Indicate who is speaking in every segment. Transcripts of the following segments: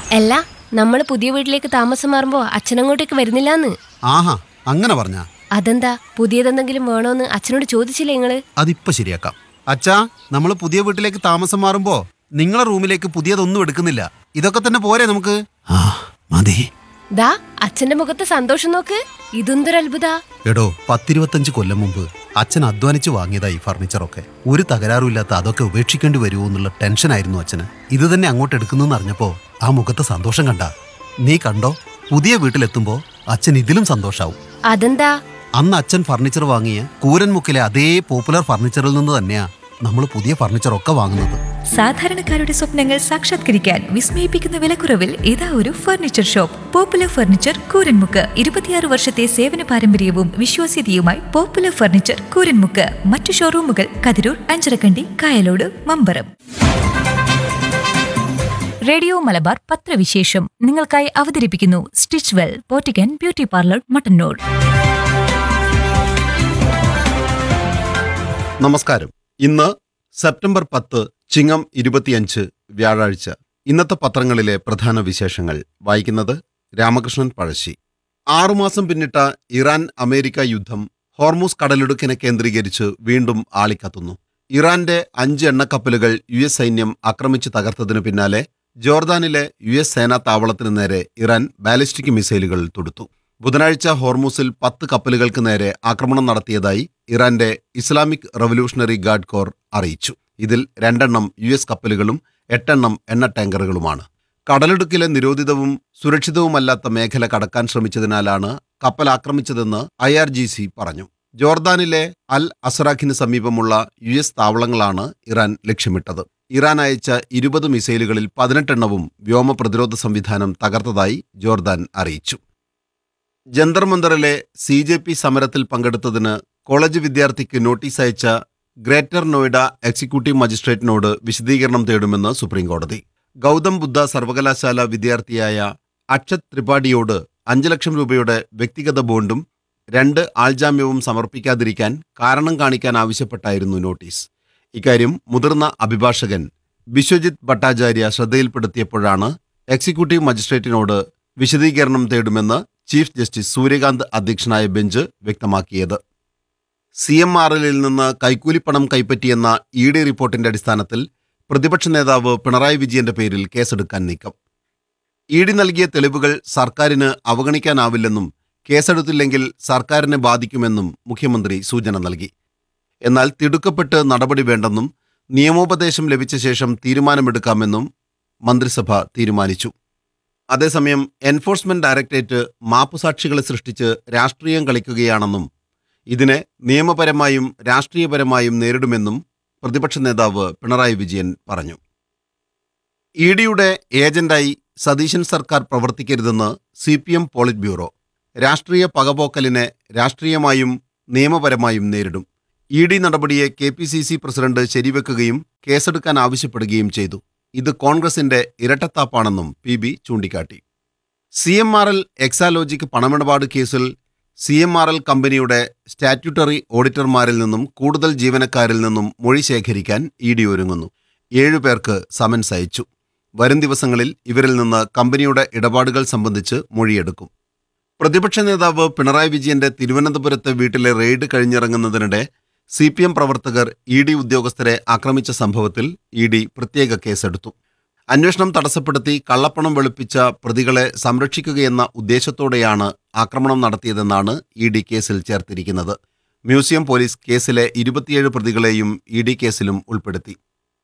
Speaker 1: അല്ല നമ്മൾ പുതിയ വീട്ടിലേക്ക് താമസം മാറുമ്പോ അച്ഛനങ്ങോട്ടേക്ക് വരുന്നില്ലാന്ന്
Speaker 2: ആഹാ അങ്ങനെ പറഞ്ഞ
Speaker 1: അതെന്താ പുതിയതെന്തെങ്കിലും വേണോന്ന് അച്ഛനോട് ചോദിച്ചില്ലേ നിങ്ങള്
Speaker 2: അതിപ്പോ ശരിയാക്കാം അച്ഛാ നമ്മൾ പുതിയ വീട്ടിലേക്ക് താമസം മാറുമ്പോ നിങ്ങളെ റൂമിലേക്ക് പുതിയതൊന്നും എടുക്കുന്നില്ല ഇതൊക്കെ തന്നെ പോരെ നമുക്ക് ആ മതി
Speaker 1: ദാ അച്ഛന്റെ മുഖത്തെ സന്തോഷം നോക്ക് ഇതെന്തൊരു അത്ഭുത
Speaker 2: എടോ പത്തിരുപത്തഞ്ച് കൊല്ലം മുമ്പ് അച്ഛൻ അധ്വാനിച്ച് വാങ്ങിയതാ ഈ ഫർണിച്ചറൊക്കെ ഒരു തകരാറുമില്ലാത്ത അതൊക്കെ ഉപേക്ഷിക്കേണ്ടി വരുമോ എന്നുള്ള ടെൻഷനായിരുന്നു അച്ഛന് ഇത് തന്നെ അങ്ങോട്ട് എടുക്കുന്നു അറിഞ്ഞപ്പോ ആ മുഖത്തെ സന്തോഷം കണ്ട നീ കണ്ടോ പുതിയ വീട്ടിലെത്തുമ്പോ അച്ഛൻ ഇതിലും സന്തോഷാവും
Speaker 1: അതെന്താ
Speaker 2: അന്ന് അച്ഛൻ ഫർണിച്ചർ വാങ്ങിയ കൂരൻമുക്കിലെ അതേ പോപ്പുലർ ഫർണിച്ചറിൽ നിന്ന് തന്നെയാ നമ്മൾ പുതിയ ഫർണിച്ചറൊക്കെ വാങ്ങുന്നത്
Speaker 3: സാധാരണക്കാരുടെ സ്വപ്നങ്ങൾ സാക്ഷാത്കരിക്കാൻ വിസ്മയിപ്പിക്കുന്ന വിലക്കുറവിൽ ഇതാ ഒരു furniture shop popular furniture Kooranmukku ഇരുപത്തിയാറ് വർഷത്തെ സേവന പാരമ്പര്യവും വിശ്വാസ്യതയുമായി പോപ്പുലർ ഫർണിച്ചർ കൂരൻമുക്ക് മറ്റു ഷോറൂമുകൾ കതിരൂർ അഞ്ചരക്കണ്ടി കായലോട് മമ്പറം റേഡിയോ മലബാർ പത്രവിശേഷം നിങ്ങൾക്കായി അവതരിപ്പിക്കുന്നു stitch well boutique and beauty parlour Mattannur
Speaker 2: നമസ്കാരം ഇന്ന് സെപ്റ്റംബർ പത്ത് ചിങ്ങം ഇരുപത്തിയഞ്ച് വ്യാഴാഴ്ച ഇന്നത്തെ പത്രങ്ങളിലെ പ്രധാന വിശേഷങ്ങൾ വായിക്കുന്നത് രാമകൃഷ്ണൻ പഴശ്ശി ആറുമാസം പിന്നിട്ട ഇറാൻ അമേരിക്ക യുദ്ധം ഹോർമൂസ് കടലിടുക്കിനെ കേന്ദ്രീകരിച്ച് വീണ്ടും ആളിക്കത്തുന്നു ഇറാന്റെ അഞ്ച് എണ്ണക്കപ്പലുകൾ യു എസ് സൈന്യം ആക്രമിച്ച് തകർത്തതിനു പിന്നാലെ ജോർദാനിലെ യു എസ് സേനാ താവളത്തിനു നേരെ ഇറാൻ ബാലിസ്റ്റിക് മിസൈലുകൾ തൊടുത്തു ബുധനാഴ്ച ഹോർമൂസിൽ പത്ത് കപ്പലുകൾക്ക് നേരെ ആക്രമണം നടത്തിയതായി ഇറാന്റെ ഇസ്ലാമിക് റവല്യൂഷണറി ഗാർഡ് കോർ അറിയിച്ചു ഇതിൽ രണ്ടെണ്ണം യു എസ് കപ്പലുകളും എട്ടെണ്ണം എണ്ണ ടാങ്കറുകളുമാണ് കടലിടുക്കിലെ നിരോധിതവും സുരക്ഷിതവുമല്ലാത്ത മേഖല കടക്കാൻ ശ്രമിച്ചതിനാലാണ് കപ്പൽ ആക്രമിച്ചതെന്ന് ഐ ആർ ജി സി പറഞ്ഞു ജോർദാനിലെ അൽ അസറാഖിന് സമീപമുള്ള യു എസ് താവളങ്ങളാണ് ഇറാൻ ലക്ഷ്യമിട്ടത് ഇറാൻ അയച്ച ഇരുപത് മിസൈലുകളിൽ പതിനെട്ടെണ്ണവും വ്യോമ പ്രതിരോധ സംവിധാനം തകർത്തതായി ജോർദാൻ അറിയിച്ചു ജന്തർ മന്ദറിലെ സി ജെ പി സമരത്തിൽ പങ്കെടുത്തതിന് കോളേജ് വിദ്യാർത്ഥിക്ക് നോട്ടീസ് അയച്ച ഗ്രേറ്റർ നോയിഡ എക്സിക്യൂട്ടീവ് മജിസ്ട്രേറ്റിനോട് വിശദീകരണം തേടുമെന്ന് സുപ്രീംകോടതി ഗൗതം ബുദ്ധ സർവകലാശാല വിദ്യാർത്ഥിയായ അക്ഷത് ത്രിപാഠിയോട് അഞ്ച് ലക്ഷം രൂപയുടെ വ്യക്തിഗത ബോണ്ടും രണ്ട് ആൾജാമ്യവും സമർപ്പിക്കാതിരിക്കാൻ കാരണം കാണിക്കാൻ ആവശ്യപ്പെട്ടായിരുന്നു നോട്ടീസ് ഇക്കാര്യം മുതിർന്ന അഭിഭാഷകൻ ബിശ്വജിത് ഭട്ടാചാര്യ ശ്രദ്ധയിൽപ്പെടുത്തിയപ്പോഴാണ് എക്സിക്യൂട്ടീവ് മജിസ്ട്രേറ്റിനോട് വിശദീകരണം തേടുമെന്ന് ചീഫ് ജസ്റ്റിസ് സൂര്യകാന്ത് അധ്യക്ഷനായ ബെഞ്ച് വ്യക്തമാക്കിയത് സി എം ആർ എല്ലിൽ നിന്ന് കൈക്കൂലിപ്പണം കൈപ്പറ്റിയെന്ന ഇ ഡി റിപ്പോർട്ടിന്റെ അടിസ്ഥാനത്തിൽ പ്രതിപക്ഷ നേതാവ് പിണറായി വിജയന്റെ പേരിൽ കേസെടുക്കാൻ നീക്കം ഇ ഡി നൽകിയ തെളിവുകൾ സർക്കാരിന് അവഗണിക്കാനാവില്ലെന്നും കേസെടുത്തില്ലെങ്കിൽ സർക്കാരിനെ ബാധിക്കുമെന്നും മുഖ്യമന്ത്രി സൂചന നൽകി എന്നാൽ തിടുക്കപ്പെട്ട് നടപടി വേണ്ടെന്നും നിയമോപദേശം ലഭിച്ച ശേഷം തീരുമാനമെടുക്കാമെന്നും മന്ത്രിസഭ തീരുമാനിച്ചു അതേസമയം എൻഫോഴ്സ്മെന്റ് ഡയറക്ടറേറ്റ് മാപ്പുസാക്ഷികളെ സൃഷ്ടിച്ച് രാഷ്ട്രീയം കളിക്കുകയാണെന്നും ഇതിനെ നിയമപരമായും രാഷ്ട്രീയപരമായും നേരിടുമെന്നും പ്രതിപക്ഷ നേതാവ് പിണറായി വിജയൻ പറഞ്ഞു ഇ ഡിയുടെ ഏജന്റായി സതീശൻ സർക്കാർ പ്രവർത്തിക്കരുതെന്ന് C P M politburo രാഷ്ട്രീയ പകപോക്കലിനെ രാഷ്ട്രീയമായും നിയമപരമായും നേരിടും ഇ ഡി നടപടിയെ K P C C president ശരിവെക്കുകയും കേസെടുക്കാൻ ആവശ്യപ്പെടുകയും ചെയ്തു ഇത് കോൺഗ്രസിന്റെ ഇരട്ടത്താപ്പാണെന്നും പി ബി ചൂണ്ടിക്കാട്ടി C M R L Exalogic പണമിടപാട് കേസിൽ സി എം ആർ എൽ കമ്പനിയുടെ സ്റ്റാറ്റ്യൂട്ടറി ഓഡിറ്റർമാരിൽ നിന്നും കൂടുതൽ ജീവനക്കാരിൽ നിന്നും മൊഴി ശേഖരിക്കാൻ ഇ ഡി ഒരുങ്ങുന്നു ഏഴുപേർക്ക് സമൻസ് അയച്ചു വരും ദിവസങ്ങളിൽ ഇവരിൽ നിന്ന് കമ്പനിയുടെ ഇടപാടുകൾ സംബന്ധിച്ച് മൊഴിയെടുക്കും പ്രതിപക്ഷ നേതാവ് പിണറായി വിജയന്റെ തിരുവനന്തപുരത്തെ വീട്ടിലെ റെയ്ഡ് കഴിഞ്ഞിറങ്ങുന്നതിനിടെ സി പി എം പ്രവർത്തകർ ഇ ഡി ഉദ്യോഗസ്ഥരെ ആക്രമിച്ച സംഭവത്തിൽ ഇ ഡി പ്രത്യേക കേസെടുത്തു അന്വേഷണം തടസ്സപ്പെടുത്തി കള്ളപ്പണം വെളുപ്പിച്ച പ്രതികളെ സംരക്ഷിക്കുകയെന്ന ഉദ്ദേശത്തോടെയാണ് ആക്രമണം നടത്തിയതെന്നാണ് ഇ ഡി കേസിൽ ചേർത്തിരിക്കുന്നത് മ്യൂസിയം പോലീസ് കേസിലെ ഇരുപത്തിയേഴ് പ്രതികളെയും ഇ ഡി കേസിലും ഉൾപ്പെടുത്തി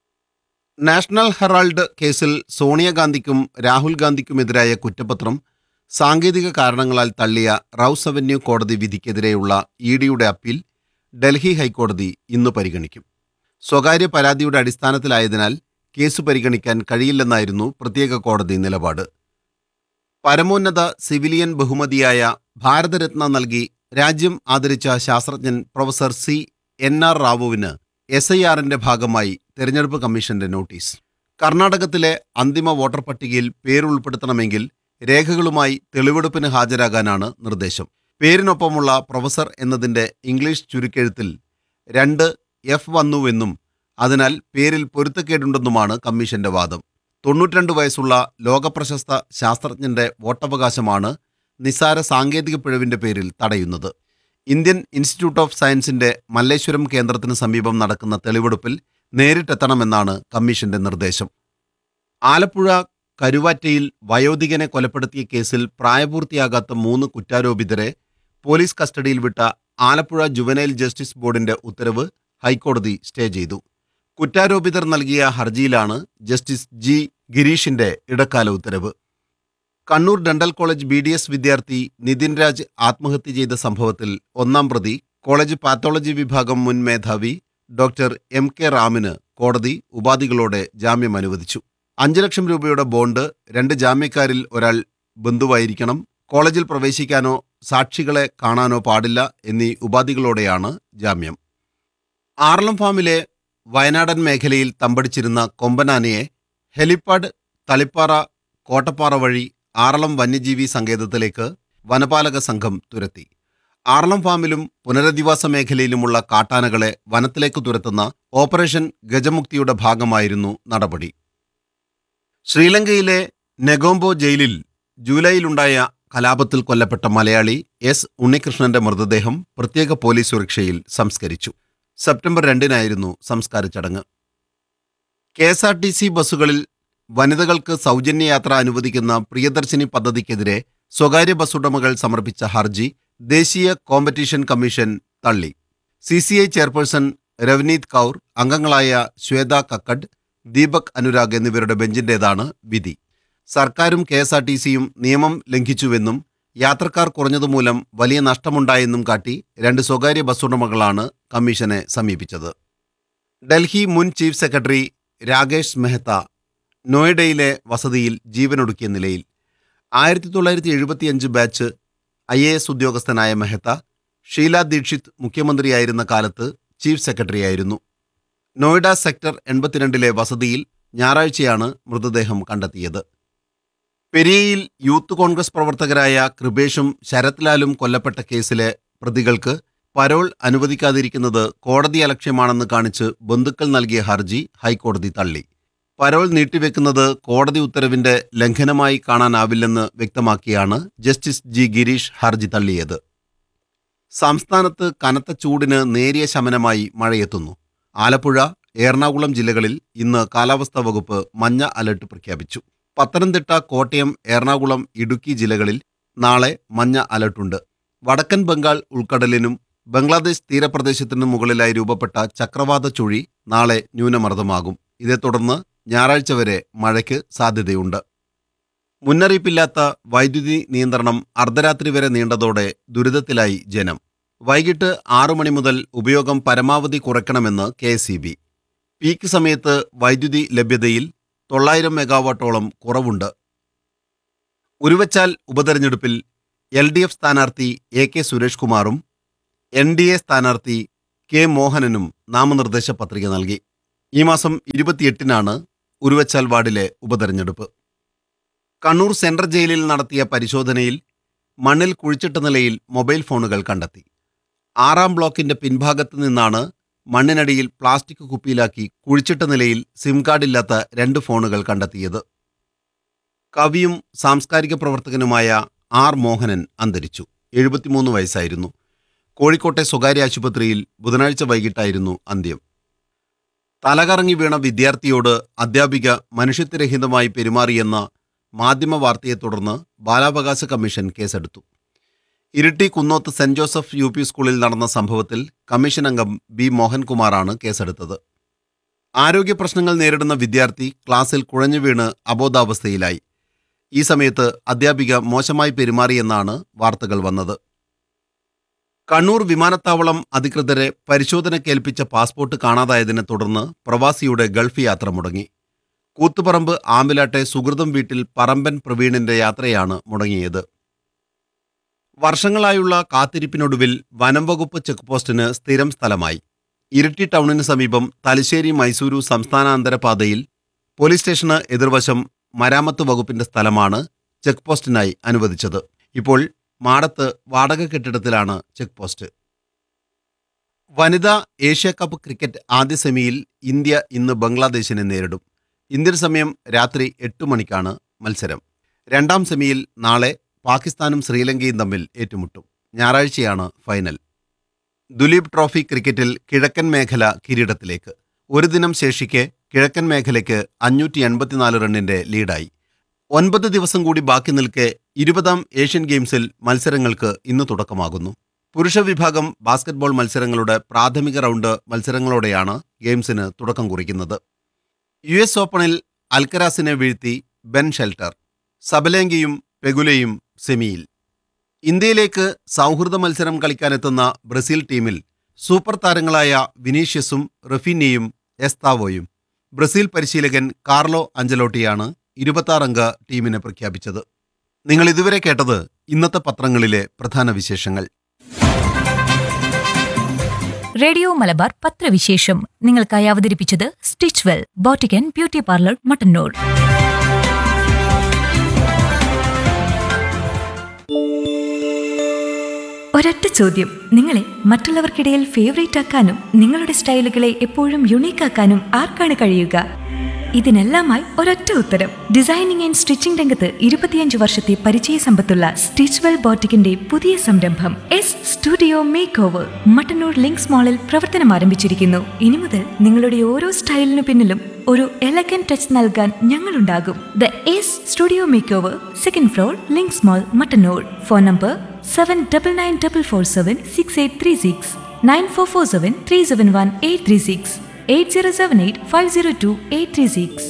Speaker 2: നാഷണൽ ഹെറാൾഡ് കേസിൽ സോണിയാഗാന്ധിക്കും രാഹുൽ ഗാന്ധിക്കുമെതിരായ കുറ്റപത്രം സാങ്കേതിക കാരണങ്ങളാൽ തള്ളിയ റൌസ് അവന്യൂ കോടതി വിധിക്കെതിരെയുള്ള ഇ ഡിയുടെ അപ്പീൽ ഡൽഹി ഹൈക്കോടതി ഇന്ന് പരിഗണിക്കും സ്വകാര്യ പരാതിയുടെ അടിസ്ഥാനത്തിലായതിനാൽ കേസ് പരിഗണിക്കാൻ കഴിയില്ലെന്നായിരുന്നു പ്രത്യേക കോടതി നിലപാട് പരമോന്നത സിവിലിയൻ ബഹുമതിയായ ഭാരതരത്ന നൽകി രാജ്യം ആദരിച്ച ശാസ്ത്രജ്ഞൻ പ്രൊഫസർ സി എൻ ആർ റാവുവിന് എസ് ഐ ആറിന്റെ ഭാഗമായി തെരഞ്ഞെടുപ്പ് കമ്മീഷന്റെ നോട്ടീസ് കർണാടകത്തിലെ അന്തിമ വോട്ടർ പട്ടികയിൽ പേരുൾപ്പെടുത്തണമെങ്കിൽ രേഖകളുമായി തെളിവെടുപ്പിന് ഹാജരാകാനാണ് നിർദ്ദേശം പേരിനൊപ്പമുള്ള പ്രൊഫസർ എന്നതിന്റെ ഇംഗ്ലീഷ് ചുരുക്കെഴുത്തിൽ രണ്ട് എഫ് വന്നുവെന്നും അതിനാൽ പേരിൽ പൊരുത്തക്കേടുണ്ടെന്നുമാണ് കമ്മീഷന്റെ വാദം തൊണ്ണൂറ്റിരണ്ട് വയസ്സുള്ള ലോകപ്രശസ്ത ശാസ്ത്രജ്ഞന്റെ വോട്ടവകാശമാണ് നിസ്സാര സാങ്കേതിക പിഴവിന്റെ പേരിൽ തടയുന്നത് ഇന്ത്യൻ ഇൻസ്റ്റിറ്റ്യൂട്ട് ഓഫ് സയൻസിന്റെ മല്ലേശ്വരം കേന്ദ്രത്തിന് സമീപം നടക്കുന്ന തെളിവെടുപ്പിൽ നേരിട്ടെത്തണമെന്നാണ് കമ്മീഷന്റെ നിർദ്ദേശം ആലപ്പുഴ കരുവാറ്റയിൽ വയോധികനെ കൊലപ്പെടുത്തിയ കേസിൽ പ്രായപൂർത്തിയാകാത്ത മൂന്ന് കുറ്റാരോപിതരെ പോലീസ് കസ്റ്റഡിയിൽ വിട്ട ആലപ്പുഴ ജുവനൈൽ ജസ്റ്റിസ് ബോർഡിന്റെ ഉത്തരവ് ഹൈക്കോടതി സ്റ്റേ ചെയ്തു കുറ്റാരോപിതർ നൽകിയ ഹർജിയിലാണ് ജസ്റ്റിസ് ജി ഗിരീഷിന്റെ ഇടക്കാല ഉത്തരവ് Kannur dental college B D S വിദ്യാർത്ഥി നിതിൻ രാജ് ആത്മഹത്യ ചെയ്ത സംഭവത്തിൽ ഒന്നാം പ്രതി കോളേജ് പാത്തോളജി വിഭാഗം മുൻ മേധാവി ഡോക്ടർ എം കെ റാമിന് കോടതി ഉപാധികളോടെ ജാമ്യം അനുവദിച്ചു അഞ്ച് ലക്ഷം രൂപയുടെ ബോണ്ട് രണ്ട് ജാമ്യക്കാരിൽ ഒരാൾ ബന്ധുവായിരിക്കണം കോളേജിൽ പ്രവേശിക്കാനോ സാക്ഷികളെ കാണാനോ പാടില്ല എന്നീ ഉപാധികളോടെയാണ് ജാമ്യം ആർളം ഫാമിലെ വയനാടൻ മേഖലയിൽ തമ്പടിച്ചിരുന്ന കൊമ്പനാനയെ ഹെലിപ്പാഡ് തളിപ്പാറ കോട്ടപ്പാറ വഴി ആറളം വന്യജീവി സങ്കേതത്തിലേക്ക് വനപാലക സംഘം തുരത്തി ആറളം ഫാമിലും പുനരധിവാസ മേഖലയിലുമുള്ള കാട്ടാനകളെ വനത്തിലേക്ക് തുരത്തുന്ന ഓപ്പറേഷൻ ഗജമുക്തിയുടെ ഭാഗമായിരുന്നു നടപടി ശ്രീലങ്കയിലെ നെഗോംബോ ജയിലിൽ ജൂലൈയിലുണ്ടായ കലാപത്തിൽ കൊല്ലപ്പെട്ട മലയാളി എസ് ഉണ്ണികൃഷ്ണന്റെ മൃതദേഹം പ്രത്യേക പോലീസ് സുരക്ഷയിൽ സംസ്കരിച്ചു സെപ്റ്റംബർ രണ്ടിനായിരുന്നു സംസ്കാര ചടങ്ങ് K S R T C ബസ്സുകളിൽ വനിതകൾക്ക് സൗജന്യ യാത്ര അനുവദിക്കുന്ന പ്രിയദർശിനി പദ്ധതിക്കെതിരെ സ്വകാര്യ ബസ് ഉടമകൾ സമർപ്പിച്ച ഹർജി ദേശീയ കോമ്പറ്റീഷൻ കമ്മീഷൻ തള്ളി C C I chairperson Ravneet Kaur അംഗങ്ങളായ ശ്വേത കക്കഡ് ദീപക് അനുരാഗ് എന്നിവരുടെ ബെഞ്ചിന്റേതാണ് വിധി സർക്കാരും കെ എസ് ആർ ടി സിയും നിയമം ലംഘിച്ചുവെന്നും യാത്രക്കാർ കുറഞ്ഞതുമൂലം വലിയ നഷ്ടമുണ്ടായെന്നും കാട്ടി രണ്ട് സ്വകാര്യ ബസ് ഉടമകളാണ് കമ്മീഷനെ സമീപിച്ചത് ഡൽഹി മുൻ ചീഫ് സെക്രട്ടറി രാകേഷ് മെഹ്ത്ത നോയിഡയിലെ വസതിയിൽ ജീവനൊടുക്കിയ നിലയിൽ ആയിരത്തി തൊള്ളായിരത്തി എഴുപത്തിയഞ്ച് ബാച്ച് ഐ എ എസ് ഉദ്യോഗസ്ഥനായ മെഹ്ത്ത ഷീല ദീക്ഷിത് മുഖ്യമന്ത്രിയായിരുന്ന കാലത്ത് ചീഫ് സെക്രട്ടറിയായിരുന്നു നോയിഡ സെക്ടർ എൺപത്തിരണ്ടിലെ വസതിയിൽ ഞായറാഴ്ചയാണ് മൃതദേഹം കണ്ടെത്തിയത് പെരിയയിൽ യൂത്ത് കോൺഗ്രസ് പ്രവർത്തകരായ കൃപേഷും ശരത് ലാലും കൊല്ലപ്പെട്ട കേസിലെ പ്രതികൾക്ക് പരോൾ അനുവദിക്കാതിരിക്കുന്നത് കോടതി അലക്ഷ്യമാണെന്ന് കാണിച്ച് ബന്ധുക്കൾ നൽകിയ ഹർജി ഹൈക്കോടതി തള്ളി പരോൾ നീട്ടിവെക്കുന്നത് കോടതി ഉത്തരവിന്റെ ലംഘനമായി കാണാനാവില്ലെന്ന് വ്യക്തമാക്കിയാണ് ജസ്റ്റിസ് ജി ഗിരീഷ് ഹർജി തള്ളിയത് സംസ്ഥാനത്ത് കനത്ത ചൂടിന് നേരിയ ശമനമായി മഴയെത്തുന്നു ആലപ്പുഴ എറണാകുളം ജില്ലകളിൽ ഇന്ന് കാലാവസ്ഥാ വകുപ്പ് മഞ്ഞ അലർട്ട് പ്രഖ്യാപിച്ചു പത്തനംതിട്ട കോട്ടയം എറണാകുളം ഇടുക്കി ജില്ലകളിൽ നാളെ മഞ്ഞ അലർട്ടുണ്ട് വടക്കൻ ബംഗാൾ ഉൾക്കടലിനും ബംഗ്ലാദേശ് തീരപ്രദേശത്തിനും മുകളിലായി രൂപപ്പെട്ട ചക്രവാത ചുഴി നാളെ ന്യൂനമർദ്ദമാകും ഇതേ തുടർന്ന് ഞായറാഴ്ച വരെ മഴയ്ക്ക് സാധ്യതയുണ്ട് മുന്നറിയിപ്പില്ലാത്ത വൈദ്യുതി നിയന്ത്രണം അർദ്ധരാത്രി വരെ നീണ്ടതോടെ ദുരിതത്തിലായി ജനം വൈകിട്ട് ആറു മണി മുതൽ ഉപയോഗം പരമാവധി കുറയ്ക്കണമെന്ന് കെ പീക്ക് സമയത്ത് വൈദ്യുതി ലഭ്യതയിൽ തൊള്ളായിരം മെഗാവാട്ടോളം കുറവുണ്ട് ഉരുവച്ചാൽ ഉപതെരഞ്ഞെടുപ്പിൽ എൽ ഡി എഫ് സ്ഥാനാർത്ഥി എ കെ സുരേഷ് കുമാറും എൻ ഡി എ സ്ഥാനാർത്ഥി കെ മോഹനനും നാമനിർദ്ദേശ പത്രിക നൽകി ഈ മാസം ഇരുപത്തിയെട്ടിനാണ് ഉരുവച്ചാൽ വാർഡിലെ ഉപതെരഞ്ഞെടുപ്പ് കണ്ണൂർ സെൻട്രൽ ജയിലിൽ നടത്തിയ പരിശോധനയിൽ മണ്ണിൽ കുഴിച്ചിട്ട നിലയിൽ മൊബൈൽ ഫോണുകൾ കണ്ടെത്തി ആറാം ബ്ലോക്കിന്റെ പിൻഭാഗത്ത് നിന്നാണ് മണ്ണിനടിയിൽ പ്ലാസ്റ്റിക് കുപ്പിയിലാക്കി കുഴിച്ചിട്ട നിലയിൽ സിം കാർഡില്ലാത്ത രണ്ട് ഫോണുകൾ കണ്ടെത്തിയത് കവിയും സാംസ്കാരിക പ്രവർത്തകനുമായ ആർ മോഹനൻ അന്തരിച്ചു എഴുപത്തിമൂന്ന് വയസ്സായിരുന്നു കോഴിക്കോട്ടെ സ്വകാര്യ ആശുപത്രിയിൽ ബുധനാഴ്ച വൈകിട്ടായിരുന്നു അന്ത്യം തലകറങ്ങി വീണ വിദ്യാർത്ഥിയോട് അധ്യാപിക മനുഷ്യത്വരഹിതമായി പെരുമാറിയെന്ന മാധ്യമ വാർത്തയെ തുടർന്ന് ബാലാവകാശ കമ്മീഷൻ കേസെടുത്തു Iritty Kunnoth saint Joseph U P സ്കൂളിൽ നടന്ന സംഭവത്തിൽ കമ്മീഷൻ അംഗം ബി മോഹൻകുമാറാണ് കേസെടുത്തത് ആരോഗ്യ പ്രശ്നങ്ങൾ നേരിടുന്ന വിദ്യാർത്ഥി ക്ലാസ്സിൽ കുഴഞ്ഞു വീണ് അബോധാവസ്ഥയിലായി ഈ സമയത്ത് അധ്യാപിക മോശമായി പെരുമാറിയെന്നാണ് വാർത്തകൾ വന്നത് കണ്ണൂർ വിമാനത്താവളം അധികൃതരെ പരിശോധനക്കേൽപ്പിച്ച പാസ്പോർട്ട് കാണാതായതിനെ തുടർന്ന് പ്രവാസിയുടെ ഗൾഫ് യാത്ര മുടങ്ങി കൂത്തുപറമ്പ് ആമ്പിലാട്ടെ സുഹൃതം വീട്ടിൽ പറമ്പൻ പ്രവീണിന്റെ യാത്രയാണ് മുടങ്ങിയത് വർഷങ്ങളായുള്ള കാത്തിരിപ്പിനൊടുവിൽ വനം വകുപ്പ് ചെക്ക് പോസ്റ്റിന് സ്ഥിരം സ്ഥലമായി ഇരിട്ടി ടൗണിന് സമീപം തലശ്ശേരി മൈസൂരു സംസ്ഥാനാന്തര പാതയിൽ പോലീസ് സ്റ്റേഷന് എതിർവശം മരാമത്ത് വകുപ്പിന്റെ സ്ഥലമാണ് ചെക്ക് പോസ്റ്റിനായി അനുവദിച്ചത് ഇപ്പോൾ മാടത്ത് വാടക കെട്ടിടത്തിലാണ് ചെക്ക് പോസ്റ്റ് വനിതാ ഏഷ്യ കപ്പ് ക്രിക്കറ്റ് ആദ്യ സെമിയിൽ ഇന്ത്യ ഇന്ന് ബംഗ്ലാദേശിനെ നേരിടും ഇന്ത്യൻ സമയം രാത്രി എട്ട് മണിക്കാണ് മത്സരം രണ്ടാം സെമിയിൽ നാളെ പാകിസ്ഥാനും ശ്രീലങ്കയും തമ്മിൽ ഏറ്റുമുട്ടും ഞായറാഴ്ചയാണ് ഫൈനൽ ദുലീപ് ട്രോഫി ക്രിക്കറ്റിൽ കിഴക്കൻ മേഖല കിരീടത്തിലേക്ക് ഒരു ദിനം ശേഷിക്കെ കിഴക്കൻ മേഖലയ്ക്ക് അഞ്ഞൂറ്റി എൺപത്തിനാല് റണ്ണിന്റെ ലീഡായി ഒൻപത് ദിവസം കൂടി ബാക്കി നിൽക്കെ ഇരുപതാം ഏഷ്യൻ ഗെയിംസിൽ മത്സരങ്ങൾക്ക് ഇന്ന് തുടക്കമാകുന്നു പുരുഷ വിഭാഗം ബാസ്കറ്റ്ബോൾ മത്സരങ്ങളുടെ പ്രാഥമിക റൗണ്ട് മത്സരങ്ങളോടെയാണ് ഗെയിംസിന് തുടക്കം കുറിക്കുന്നത് യു എസ് ഓപ്പണിൽ അൽക്കരാസിനെ വീഴ്ത്തി ബെൻ ഷെൽട്ടർ സബലേങ്കയും പെഗുലയും സെമിയിൽ ഇന്ത്യയിലേക്ക് സൗഹൃദ മത്സരം കളിക്കാനെത്തുന്ന ബ്രസീൽ ടീമിൽ സൂപ്പർ താരങ്ങളായ വിനീഷ്യസും റഫീനയും എസ്താവോയും ബ്രസീൽ പരിശീലകൻ കാർലോ അഞ്ചലോട്ടിയാണ് ഇരുപത്താറംഗ ടീമിനെ പ്രഖ്യാപിച്ചത് നിങ്ങൾ ഇതുവരെ കേട്ടത് ഇന്നത്തെ പത്രങ്ങളിലെ പ്രധാന വിശേഷങ്ങൾ
Speaker 3: റേഡിയോ മലബാർ പത്രവിശേഷം നിങ്ങൾക്കായി അവതരിപ്പിച്ചത് stitch well boutique and beauty parlour Mattannur ഒരൊറ്റ ചോദ്യം നിങ്ങളെ മറ്റുള്ളവർക്കിടയിൽ ഫേവറേറ്റ് ആക്കാനും നിങ്ങളുടെ സ്റ്റൈലുകളെ എപ്പോഴും യുണീക്ക് ആക്കാനും ആർക്കാണ് കഴിയുക ഇതിനെല്ലാമായി ഒരൊറ്റ ഉത്തരം ഡിസൈനിങ് ആൻഡ് സ്റ്റിച്ചിംഗ് രംഗത്ത് ഇരുപത്തിയഞ്ച് വർഷത്തെ പരിചയ സമ്പത്തുള്ള സ്റ്റിച്ച്വെൽ ബോട്ടിക്കിന്റെ പുതിയ സംരംഭം S studio makeover Mattannur links മാളിൽ പ്രവർത്തനം ആരംഭിച്ചിരിക്കുന്നു ഇനി മുതൽ നിങ്ങളുടെ ഓരോ സ്റ്റൈലിനു പിന്നിലും ഒരു എലഗൻ ടച്ച് നൽകാൻ ഞങ്ങളുണ്ടാകും the S studio makeover second floor links mall Mattannur phone number seven double nine double four seven six eight three six nine four four seven three seven one eight three six eight zero seven eight five zero two eight three six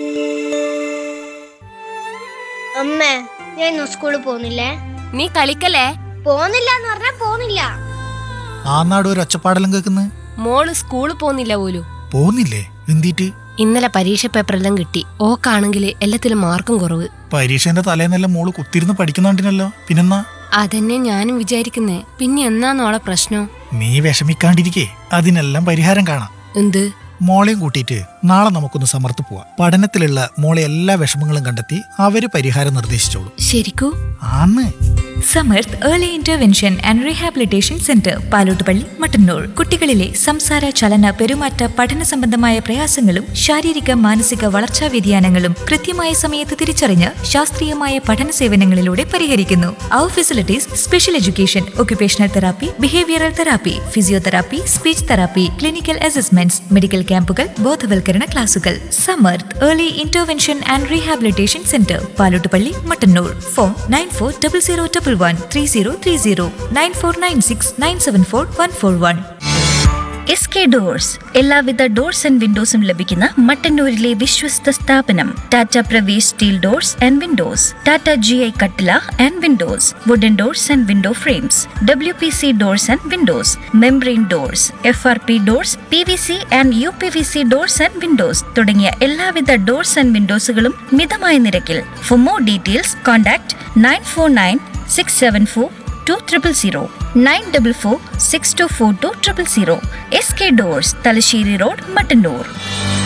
Speaker 4: അമ്മേ ഞാൻ ഇന്ന് സ്കൂളിൽ പോകുന്നില്ലേ
Speaker 1: നീ കളിക്കലേ
Speaker 4: പോകുന്നില്ല എന്ന് പറഞ്ഞാ പോകുന്നില്ല
Speaker 5: ആ നാട് ഒരു ഒച്ചപ്പാടെല്ലാം കേൾക്കുന്നത്
Speaker 1: മോള് സ്കൂളിൽ പോന്നില്ല പോലും
Speaker 5: പോകുന്നില്ലേ എന്തിട്ട്
Speaker 1: ഇന്നലെ പരീക്ഷ പേപ്പറെല്ലാം കിട്ടി ഓക്കാണെങ്കിൽ എല്ലാത്തിലും മാർക്കും കുറവ്
Speaker 5: പരീക്ഷേന്റെ തലേന്നെല്ലാം മോള് കുത്തിരുന്ന് പഠിക്കുന്നുണ്ടിനല്ലോ പിന്നെന്നാ
Speaker 1: അതന്നെ ഞാനും വിചാരിക്കുന്നേ പിന്നെ എന്നാന്നോളെ പ്രശ്നം
Speaker 5: നീ വിഷമിക്കാണ്ടിരിക്കേ അതിനെല്ലാം പരിഹാരം കാണാം
Speaker 1: എന്ത്
Speaker 5: മോളെയും കൂട്ടിയിട്ട് നാളെ നമുക്കൊന്ന് സമർത്ത് പോവാം പഠനത്തിലുള്ള മോളെ എല്ലാ വിഷമങ്ങളും കണ്ടെത്തി അവര് പരിഹാരം നിർദ്ദേശിച്ചോളൂ
Speaker 1: ശരിക്കൂ
Speaker 5: ആന്ന്
Speaker 3: Samarth early intervention and rehabilitation centre Palottupalli Mattannur കുട്ടികളിലെ സംസാര ചലന പെരുമാറ്റ പഠന സംബന്ധമായ പ്രയാസങ്ങളും ശാരീരിക മാനസിക വളർച്ചാ വ്യതിയാനങ്ങളും കൃത്യമായ സമയത്ത് തിരിച്ചറിഞ്ഞ് ശാസ്ത്രീയമായ പഠന സേവനങ്ങളിലൂടെ പരിഹരിക്കുന്നു അവർ facilities special education occupational therapy behavioural therapy physiotherapy speech therapy clinical assessments medical ക്യാമ്പുകൾ ബോധവൽക്കരണ ക്ലാസുകൾ Samarth early intervention and rehabilitation centre Palottupalli Mattannur phone nine four double zero double one three zero three zero nine four nine six nine seven four one four one S K doors എല്ലാവിധ doors and വിൻഡോസും ലഭിക്കുന്ന മട്ടന്നൂരിലെ വിശ്വസ്ത സ്ഥാപനം Tata Pravesh steel doors and windows Tata G I കട്ടില and windows wooden doors and window frames W P C doors and windows membrane doors F R P doors P V C and U P V C doors and windows തുടങ്ങിയ എല്ലാവിധ doors and വിൻഡോസുകളും മിതമായ നിരക്കിൽ for more details contact nine four nine six seven four two triple zero nine double four six two four two triple zero S K doors Thalassery road Mattannur